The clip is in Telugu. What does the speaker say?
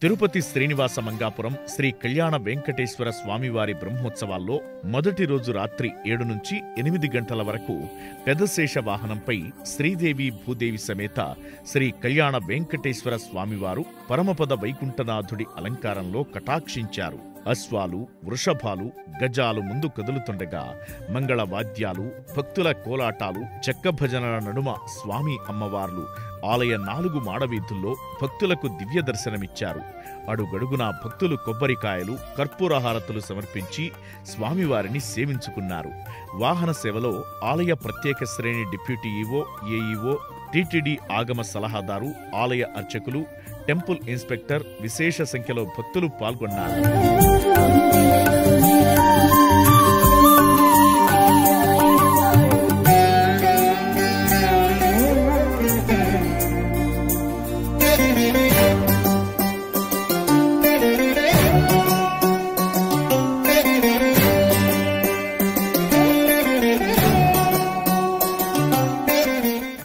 తిరుపతి శ్రీనివాస మంగాపురం శ్రీ కళ్యాణ వెంకటేశ్వర స్వామివారి బ్రహ్మోత్సవాల్లో మొదటి రోజు రాత్రి ఏడు నుంచి ఎనిమిది గంటల వరకు పెదశేష వాహనంపై శ్రీదేవి భూదేవి సమేత శ్రీ కళ్యాణ వెంకటేశ్వర స్వామివారు పరమపద వైకుంఠనాథుడి అలంకారంలో కటాక్షించారు అశ్వాలు వృషభాలు గజాలు ముందు కదులుతుండగా మంగళ వాద్యాలు భక్తుల కోలాటాలు చెక్క భజనల నడుమ స్వామి అమ్మవార్లు ఆలయ నాలుగు మాడవీధుల్లో భక్తులకు దివ్య దర్శనమిచ్చారు అడుగడుగునా భక్తులు కొబ్బరికాయలు కర్పూరహారతులు సమర్పించి స్వామివారిని సేవించుకున్నారు వాహన సేవలో ఆలయ ప్రత్యేక శ్రేణి డిప్యూటీ ఈవో ఏఈఓ టీటీడీ ఆగమ సలహాదారు ఆలయ అర్చకులు టెంపుల్ ఇన్స్పెక్టర్ విశేష సంఖ్యలో భక్తులు పాల్గొన్నారు